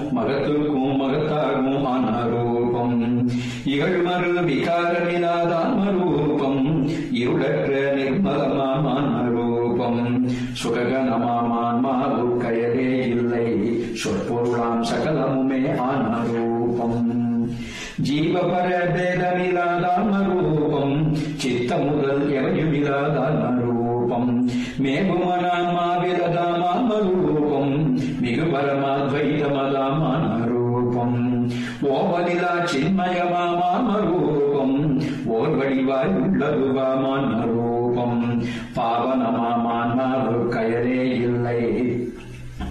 மகத்துக்கும் மகத்தாகும் ஆனாரூபம் இகழ்மறு விகாரமில்லாதாமரூபம் இருளற்ற நிர்மலமாமானரூபம் சுககனமாமான்மாவு கயலே இல்லை சொற்பொருளாம் சகலமுமே ஆனாரூபம் ஜீவபர பேதமில்லாதாமரூபம் சித்த முதல் எவையுமில்லாதாமரூபம் மேகுமனாமாவிரதாமாமரூபம் மிகு பரமாத்வைதமதாமானரூபம் ஓவனிலா சின்மயமாமாமரூபம் ஓர் வடிவாய் உள்ளதுவாமானரூபம் பாவனமாமான்மாவு கயலே இல்லை